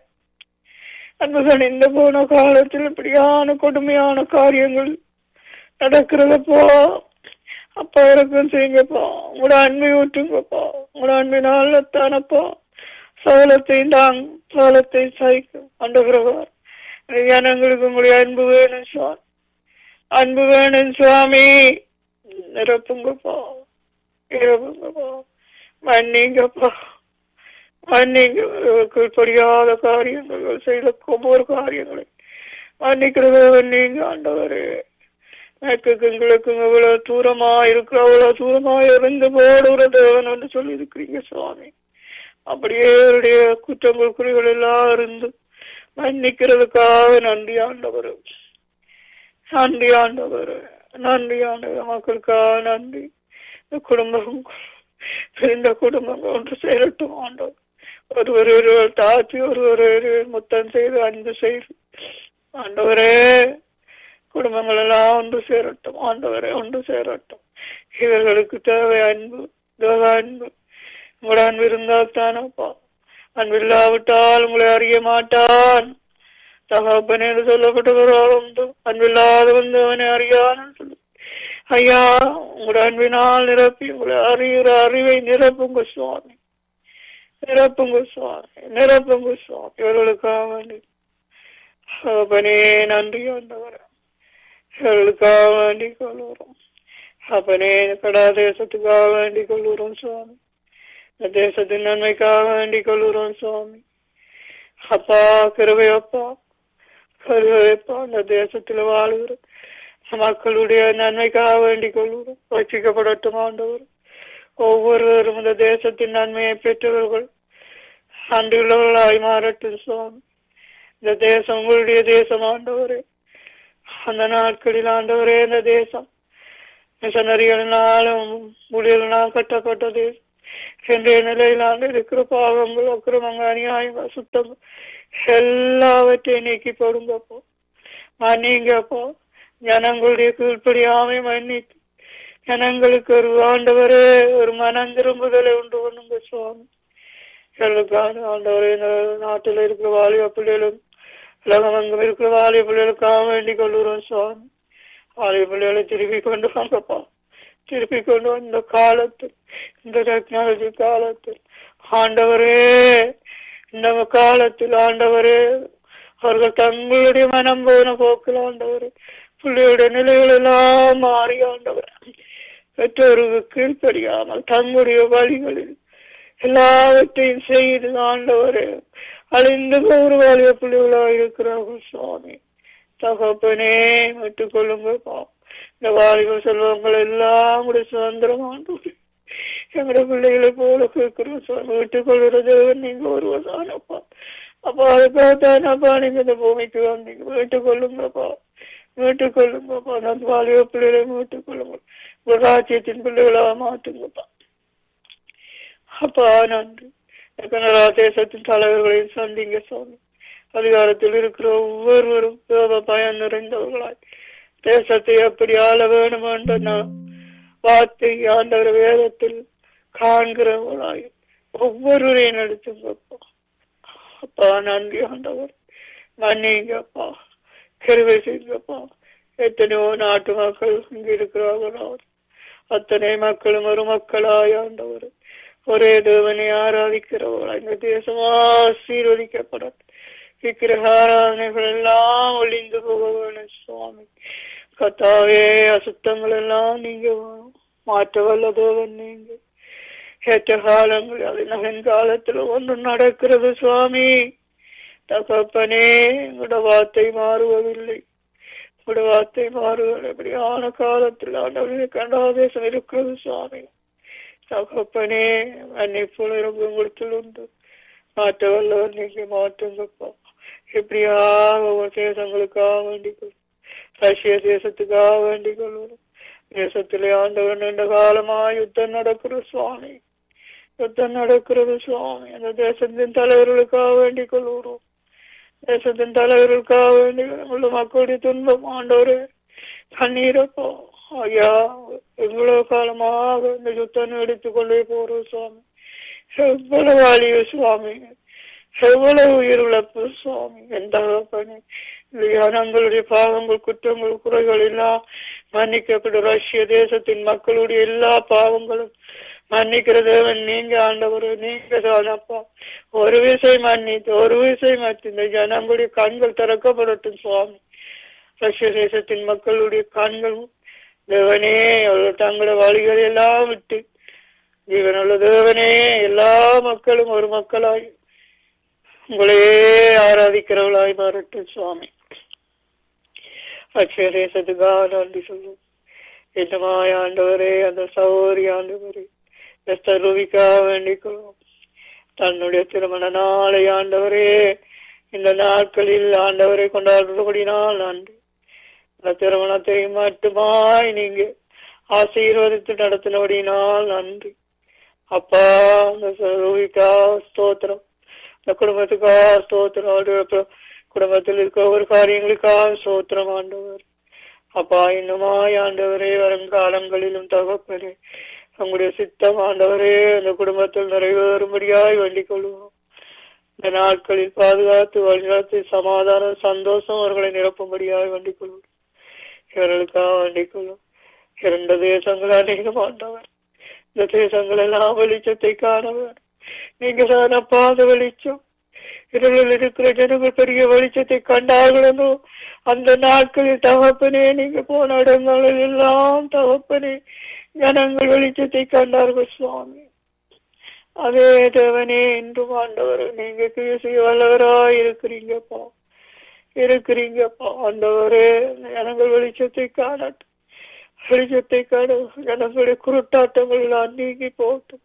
Speaker 2: அன்பு கணிந்து போன காலத்தில் இப்படியான கொடுமையான காரியங்கள் நடக்கிறதப்போ அப்பா இறக்கம் செய்யுங்கப்பா உங்களோட அன்பை ஊற்றுங்கப்பா உங்களோட அன்பினால் தானப்பா சகலத்தையும் தாங்க சகலத்தை சகிக்கும் ஆண்டவரவார் ஜனங்களுக்கு உங்களுடைய அன்பு வேணும் சுவாமி அன்பு வேணும் சுவாமி நிரப்புங்கப்பா நிரப்புங்கப்பா மன்னிங்கப்பா மன்னிங்க கீழ்படியாத காரியங்கள் செய்த ஒவ்வொரு காரியங்களை மன்னிக்கிறது நீங்க ஆண்டவரே மேற்குக்கும் கிழக்கும் எவ்வளவு தூரமா இருக்கிற அவ்வளவு தூரமா இருந்து போடுகிற தேவன் என்று சொல்லி இருக்கிறீங்க சுவாமி அப்படியே அவருடைய குற்றங்கள் குறிகள் எல்லாம் இருந்து மன்னிக்கிறதுக்காக நன்றி ஆண்டவர் நன்றி ஆண்டவர் நன்றி ஆண்டவர் மக்களுக்காக நன்றி இந்த குடும்பம் பிரிந்த குடும்பங்கள் ஒன்று சேரட்டும் ஆண்டவர் ஒருவர் ஒருவர் தாத்தி ஒருவர் ஒருவர் முத்தம் செய்து அன்பு செய்து ஆண்டவரே குடும்பங்கள் எல்லாம் ஒன்று சேரட்டும் ஆண்டவரே ஒன்று சேரட்டும் இவர்களுக்கு தேவை அன்பு தேவ அன்பு உங்களோட அன்பு இருந்தால் தானப்பா அன்பு இல்லாவிட்டால் உங்களை அறிய மாட்டான் தகப்பன் என்று சொல்லப்பட்டவரால் உண்டு அன்பில்லாத வந்து அவனை அறியான் சொல்லு ஐயா உங்களோட அன்பினால் நிரப்பி உங்களை அறிகிற அறிவை நிரப்புங்க சுவாமி நிரப்புங்க சுவாமி நிரப்புங்க சுவாமி இவர்களுக்காக வேண்டி அப்பனே நன்றி ஆண்டவர் எங்களுக்காக வேண்டிக் கொள்ளுறோம் அப்பனே கடா தேசத்துக்காக வேண்டிக் கொள்ளுறோம் சுவாமி இந்த தேசத்தின் நன்மைக்காக வேண்டிக் கொள்ளுறோம் சுவாமி அப்பா கிருபையப்பா கருவையப்பா இந்த தேசத்துல வாழுகிற மக்களுடைய நன்மைக்காக வேண்டிக் கொள்ளுகிறோம் ரட்சிக்கப்படட்டும் ஆண்டவர் ஒவ்வொருவரும் இந்த தேசத்தின் நன்மையை பெற்றவர்கள் அன்றுள்ளவர்களாய் மாறட்டும் சுவாமி இந்த தேசம் உங்களுடைய தேசம் ஆண்டவரே அந்த நாட்களில் ஆண்டவரே இந்த தேசம் மிஷனரிகளினாலும் ஊழியர்களால் கட்டப்பட்ட தேசம் இன்றைய நிலையில் ஆண்டு இருக்கிற பாவங்கள் அக்கிரமங்கள் அநியாயங்கள் சுத்தம் எல்லாவற்றையும் நீக்கி போடுங்கப்போ மன்னிங்கப்போ ஜனங்களுடைய கீழ்ப்படியாமை மன்னித்து ஜனங்களுக்கு ஒரு ஆண்டவரே ஒரு மனம் திரும்புதலை உண்டு பண்ணுங்க சுவாமி எங்களுக்கான ஆண்டவரே இந்த நாட்டில் இருக்கிற வாலிப பிள்ளைகளும் உலகமெங்கும் இருக்கிற வாலிப பிள்ளைகளுக்காக வேண்டிக் கொள்ளுறோம் சுவாமி வாலிப பிள்ளைகளை திருப்பி கொண்டு வாங்கப்பா திருப்பி கொண்டு வந்த காலத்தில் இந்த டெக்னாலஜி காலத்தில் ஆண்டவரே இந்த காலத்தில் ஆண்டவரே அவர்கள் தங்களுடைய மனம் போன போக்கில் ஆண்டவரே பிள்ளையுடைய நிலைகள் எல்லாம் மாறி ஆண்டவர் பெற்றோருக்கு கீழ்ப்படியாமல் தங்களுடைய வழிகளில் எல்லாவற்றையும் செய்து ஆண்டவரே அழிந்து ஒரு வாலிய பிள்ளைகளாக இருக்கிறார்கள் சுவாமி தகப்பனே விட்டுக் கொள்ளுங்கப்பா இந்த வாலிப செல்வங்கள் எல்லாம் கூட சுதந்திரம் ஆண்டவர் எங்களுடைய பிள்ளைகளை போல கேட்கிறோம் சுவாமி விட்டுக் கொள்கிறது நீங்க ஒருவதானப்பா அப்பா அதுக்காகத்தானப்பா நீங்க இந்த பூமிக்கு வந்தீங்க விட்டுக் கொள்ளுங்கப்பா மீட்டுக் கொள்ளுங்கப்பா அந்த வாலிப பிள்ளைகளை மீட்டுக் கொள்ளுங்க உங்க ராஜ்யத்தின் பிள்ளைகளாக மாற்றுங்கப்பா அப்பா நன்றி கனடா தேசத்தின் தலைவர்களையும் சந்திங்க சுவாமி அதிகாரத்தில் இருக்கிற ஒவ்வொருவரும் தேவ பயன் நிறைந்தவர்களாய் தேசத்தை எப்படி ஆள வேண்டும் என்ற நான் வார்த்தை ஆண்டவர் வேதத்தில் காண்கிறவர்களாய் ஒவ்வொருவரையும் நடத்துங்கப்பா அப்பா நன்றி ஆண்டவர் மன்னிங்கப்பா கருவை செய்யுங்கப்பா எத்தனையோ நாட்டு மக்கள் இங்க இருக்கிறார்களோ அத்தனை மக்களும் ஒரு மக்களாய் ஆண்டவர் ஒரே தேவனை ஆராதிக்கிறவர்கள் இந்த தேசம் ஆசீர்வதிக்கப்படும் விக்கிரக ஆராதனைகள் எல்லாம் ஒளிந்து போக வேணும் சுவாமி கத்தாவே அசுத்தங்கள் எல்லாம் நீங்க மாற்ற வல்ல தேவன் நீங்க ஏற்ற காலங்கள் அது நகன் காலத்துல ஒன்று நடக்கிறது சுவாமி தகப்பனே உங்களோட வார்த்தை மாறுவதில்லை உங்களோட வார்த்தை மாறுவதில்லை அப்படியான காலத்தில் ஆண்டவரே கண்டாதேசம் இருக்கிறது சுவாமி தகப்பனே மன்னிப்புல இருக்கு உங்களுக்கு உண்டு மாற்ற வல்லவர் நீங்க மாற்றுங்கப்பா எப்படியாக ஒரு தேசங்களுக்காக வேண்டிக் கொள்ளும் ரஷ்ய தேசத்துக்காக வேண்டிக் கொள்வோம் தேசத்திலே ஆண்டவர் நீண்ட காலமா யுத்தம் நடக்கிற சுவாமி யுத்தம் நடக்கிறது சுவாமி அந்த தேசத்தின் தலைவர்களுக்காக வேண்டிக் கொள்கிறோம் தேசத்தின் தலைவர்களுக்காக வேண்டி உள்ள மக்களுடைய துன்பம் ஆண்டவரே கண்ணீரப்போ ஐயா எவ்வளவு காலமாக இந்த யுத்தம் எடுத்துக் கொண்டே போறோம் சுவாமி எவ்வளவு அழிவு சுவாமி எவ்வளவு உயிரிழப்பு சுவாமி எந்த பணி ஞானங்களுடைய பாவங்கள் குற்றங்கள் குறைகள் எல்லாம் மன்னிக்கப்படும் ரஷ்ய தேசத்தின் மக்களுடைய எல்லா பாவங்களும் மன்னிக்கிற தேவன் நீங்க ஆண்டவர் நீங்க தானப்பா ஒரு விசை மன்னித்து ஒரு விசை மத்தி இந்த ஜனங்களுடைய கண்கள் திறக்கப்படட்டும் சுவாமி ரஷ்ய தேசத்தின் மக்களுடைய கண்கள் தேவனே அவர்கள் தங்களோட வழிகளை எல்லாம் விட்டு ஜீவனுள்ள தேவனே எல்லா மக்களும் ஒரு மக்களாய் உங்களையே ஆராதிக்கிறவளாய் மாறட்டும் சுவாமி அக்ஷய தேசத்துக்காக நன்றி சொல்லும் என்னமாய் ஆண்டவரே அந்த சௌரி ஆண்டவரே எஸ்தர் ரூபிக்காக வேண்டிக் கொள்வோம் தன்னுடைய திருமண நாளை ஆண்டவரே இந்த நாட்களில் ஆண்டவரை கொண்டாடுறபடினால் நன்றி இந்த திருமணத்தை மட்டுமாய் நீங்க ஆசீர்வதித்து நடத்தினபடினால் நன்றி அப்பா அந்த ரூபிக்கா ஸ்தோத்திரம் இந்த குடும்பத்துக்கா ஸ்தோத்திரம் ஆண்டவர் குடும்பத்தில் இருக்க ஒரு காரியங்களுக்காக ஸ்தோத்திரம் ஆண்டவர் அப்பா இன்னுமாய் ஆண்டவரே வரும் காலங்களிலும் தகப்பனே உங்களுடைய சித்தம் ஆண்டவரே அந்த குடும்பத்தில் நிறைவேறும்படியாய் வேண்டிக் கொள்வோம் இந்த நாட்களில் பாதுகாத்து வழிநடத்தி சமாதானம் சந்தோஷம் அவர்களை நிரப்பும்படியாய் வேண்டிக் கொள்வோம் இவர்களுக்காக வேண்டிக் கொள்வோம் இரண்டு தேசங்கள் அநேகம் ஆண்டவர் இந்த தேசங்கள் எல்லாம் வெளிச்சத்தை காண வேண்டும் நீங்க தான் பாத வெளிச்சம் இருளில் இருக்கிற ஜனங்கள் பெரிய வெளிச்சத்தை கண்டார்கள் என்றோ அந்த நாட்களில் தகப்பனே நீங்க போன இடங்களில் எல்லாம் தகப்பனே ஜனங்கள் வெளிச்சத்தை கண்டார்கள் சுவாமி அதே தேவனே என்றும் ஆண்டவர் நீங்க கிரியை செய்ய வல்லவராய் இருக்கிறீங்கப்பா இருக்கிறீங்கப்பா ஆண்டவரே ஜனங்கள் வெளிச்சத்தை காணட்டும் வெளிச்சத்தை காண ஜனங்களுடைய குருட்டாட்டங்கள் எல்லாம் நீங்கி போட்டும்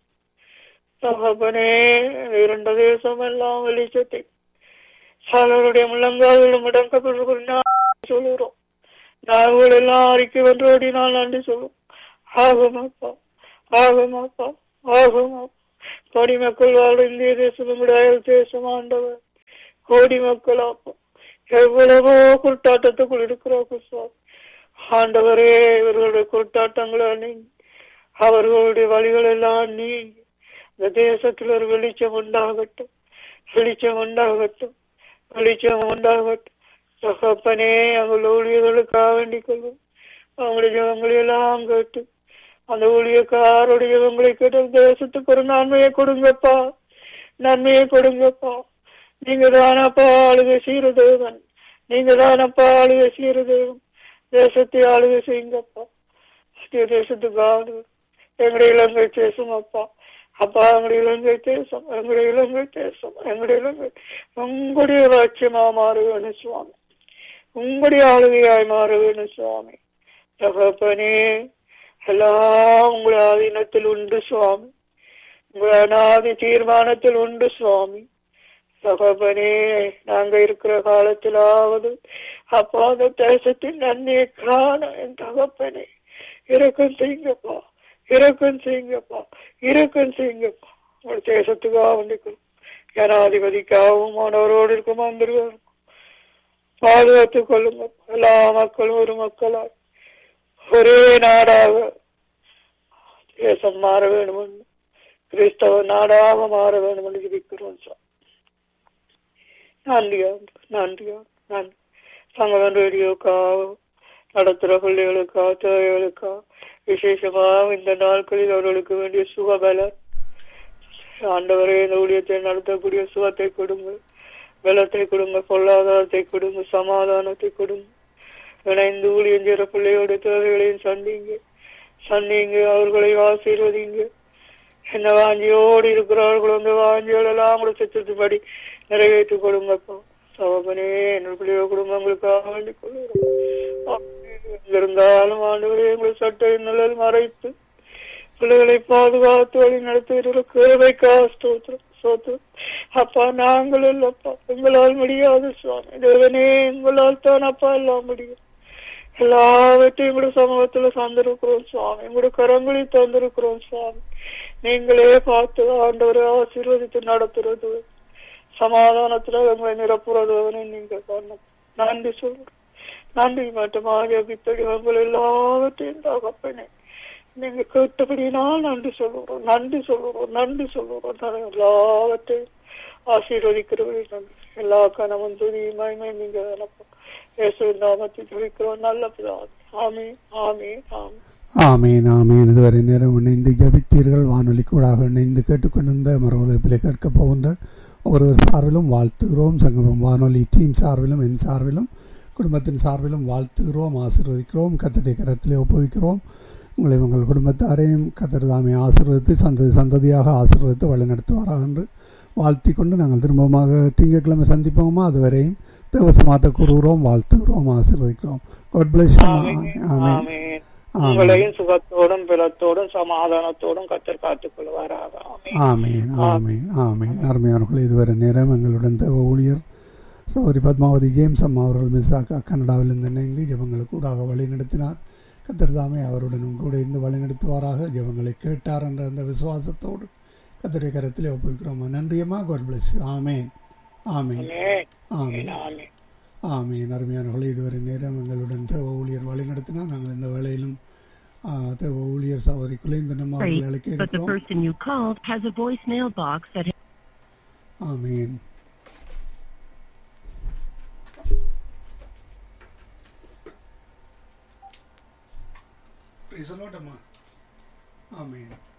Speaker 2: தகப்பனே இரண்டு தேசம் எல்லாம் வெளிச்சத்தை சாலருடைய முழங்காலும் முடக்கப்பட்டு சொல்லுறோம் நாங்கள் எல்லாம் அறிக்கை வென்றோடினால் நன்றி சொல்லுவோம் ஆகுமாப்பா ஆகுமாப்பா ஆகுமாப்பா கோடி மக்கள் வாழ்ற இந்திய தேசம் நம்முடைய அயல் தேசம் ஆண்டவர் கோடி மக்களாப்பா எவ்வளவோ குருட்டாட்டத்துக்குள் இருக்கிறார்கள் சுவாமி ஆண்டவரே இவர்களுடைய குருட்டாட்டங்களை நீங்கி அவர்களுடைய வழிகள் எல்லாம் நீங்கி இந்த தேசத்தில் ஒரு வெளிச்சம் உண்டாகட்டும் வெளிச்சம் உண்டாகட்டும் வெளிச்சம் உண்டாகட்டும் தகப்பனே அவங்கள் ஊழியர்களுக்காக வேண்டிக் கொள்வோம் அவங்களுடைய ஜபங்களை எல்லாம் கேட்டு அந்த ஊழியக்காரோடைய ஜபங்களை கேட்டு அந்த தேசத்துக்கு ஒரு நன்மையை கொடுங்கப்பா நன்மையை கொடுங்கப்பா நீங்க தானப்பா ஆளுகை செய்கிற தேவன் நீங்க தானப்பா ஆளுகை செய்கிற தேவன் தேசத்தை ஆளுகை செய்யுங்கப்பா இந்த தேசத்துக்கு ஆளு எங்களுடைய இலங்கை தேசம் அப்பா அப்பா எங்களுடைய இலங்கை தேசம் எங்களுடைய இலங்கை தேசம் எங்களுடைய இலங்கை உங்களுடைய ராட்சியமா மாற வேணும் சுவாமி உங்களுடைய ஆளுகையாய் மாற வேணும் சுவாமி தகப்பனே எல்லாம் உங்களுடைய ஆதீனத்தில் உண்டு சுவாமி உங்களுடைய அநாதி தீர்மானத்தில் உண்டு சுவாமி தகப்பனே நாங்க இருக்கிற காலத்திலாவது அப்பா அந்த தேசத்தின் நன்மையை காண என் தகப்பனே இறக்கம் செய்யுங்கப்பா இறக்கம் செய்யுங்கப்பா இறக்கம் செய்யுங்கப்பா ஒரு தேசத்துக்காக வேண்டிக்கிறோம் ஜனாதிபதிக்காகவும் மாணவரோடு இருக்கும் மந்திரிகளுக்கும் பாதுகாத்துக் கொள்ளுங்க எல்லா மக்களும் ஒரு மக்களாய் ஒரே நாடாக தேசம் மாற வேண்டும் என்று கிறிஸ்தவ நாடாக மாற வேண்டும் என்று இருக்கிறோம் சார் நன்றியா நன்றியா நன்றி சங்கமன் ரேடியோக்கா நடத்துகிற பிள்ளைகளுக்கா தேவைகளுக்கா விசேஷமா இந்த நாட்களில் அவர்களுக்கு வேண்டிய சுகபலன் ஆண்டவரே இந்த ஊழியத்தை நடத்தக்கூடிய சுகத்தை கொடுங்க பலத்தை கொடுங்க பொருளாதாரத்தை கொடுங்க சமாதானத்தை கொடுங்க இணைந்து ஊழியம் செய்கிற பிள்ளையோட தேவைகளையும் சந்திங்க சந்திங்க அவர்களை ஆசீர்வதிங்க என்ன வாஞ்சியோடு இருக்கிறவர்கள் அந்த வாஞ்சியோடு எல்லாம் கூட சித்தத்துப்படி நிறைவேற்றி கொடுங்கப்பா சகோபனே என்னுடைய குடும்பங்களுக்காக வேண்டிக் கொள்கிறோம் இருந்தாலும் ஆண்டவரே எங்கள் சட்டை நிழல் மறைத்து பிள்ளைகளை பாதுகாத்து வழி நடத்துகிற கிருபைக்கா ஸ்தோத்திரம் ஸ்தோத்திரம் அப்பா நாங்கள் இல்லப்பா எங்களால் முடியாது சுவாமி தேவனே எங்களால் தான் அப்பா எல்லாம் முடியும் எல்லாவற்றையும் கூட சமூகத்துல தந்திருக்கிறோம் சுவாமி உங்களுடைய கரங்களில் தந்திருக்கிறோம் சுவாமி நீங்களே பார்த்து ஆண்டவரை ஆசீர்வதித்து நடத்துறது சமாதானத்துல எங்களை நிரப்புறதுவனே நீங்க பண்ணணும் நன்றி சொல்றோம் நன்றி மட்டுமாக இப்படி உங்கள் எல்லாவற்றையும் தகப்பனே நீங்க கேட்டபடினால் நன்றி சொல்லுறோம் நன்றி சொல்லுறோம் நன்றி சொல்லுறோம் நான் எல்லாவற்றையும் ஆசீர்வதிக்கிறவரை நன்றி எல்லா கணவன் துணி மகிமை நீங்க அனுப்பும் இயேசு நாமத்தை ஜெபிக்கிறோம் நல்ல பிதாவே ஆமே ஆமே ஆமே
Speaker 1: ஆமேன் ஆமேன் இதுவரை நேரம் இணைந்து ஜபித்தீர்கள் வானொலி கூடாக இணைந்து கேட்டுக்கொண்டிருந்த மறுவலைப்பிலே கேட்கப் போகின்ற ஒருவர் சார்பிலும் வாழ்த்துகிறோம் சங்கமம் வானொலி டீம் சார்பிலும் என் சார்பிலும் குடும்பத்தின் சார்பிலும் வாழ்த்துகிறோம் ஆசீர்வதிக்கிறோம் கத்தடை கரத்திலே ஒப்புவிக்கிறோம் உங்களை உங்கள் குடும்பத்தாரையும் கத்தர் தாமே ஆசீர்வதித்து சந்ததி சந்ததியாக ஆசீர்வதித்து வழிநடத்துவாராக என்று வாழ்த்தி கொண்டு நாங்கள் திரும்பமாக திங்கட்கிழமை சந்திப்போமா அதுவரையும் தேவசமாத்த கூறுகிறோம் வாழ்த்துகிறோம் ஆசீர்வதிக்கிறோம் God bless you.
Speaker 2: ஆமென்.
Speaker 1: ஆமென்
Speaker 2: ஆமென்.
Speaker 1: ஆமென்
Speaker 2: உங்களையும் சுகத்தோடும் பிளத்தோடும் சமாதானத்தோடும் கத்தர் காத்துக் கொள்வாராக ஆமென்.
Speaker 1: ஆமேன் ஆமேன் ஆமேன் அருமையானவர்கள் இதுவரை நேரம் எங்களுடன் தேவ ஊழியர் சௌரி பத்மாவதி ஜேம்ஸ் அம்மா அவர்கள் மிஸ்ஸாக்கா கனடாவிலிருந்து இணைந்து ஜபங்களுக்கு கூடாக வழி நடத்தினார் கத்தர்தாமே அவருடன் கூட இருந்து வழி நடத்துவாராக ஜபங்களை கேட்டார் என்ற அந்த விசுவாசத்தோடு கத்தருடைய கரத்திலே ஒப்புவிக்கிறோம் நன்றியம்மா காட் பிளஸ் ஆமேன் ஆமேன்
Speaker 2: ஆமென்.
Speaker 1: ஆமேன்
Speaker 2: ஆமென்.
Speaker 1: ஆமேன் அருமையானவர்களே இதுவரை நேரம் எங்களுடன் தேவ ஊழியர் வழி நடத்தினார் நாங்கள் இந்த வேளையிலும் ஆ, தேவ ஊழியர் சகோதரி குலேந்தனம் அவர்களை அழைக்க
Speaker 3: But the
Speaker 1: இருக்கிறோம்
Speaker 3: person you called has a voicemail box that
Speaker 1: amen சொல்லட்டம்மா amen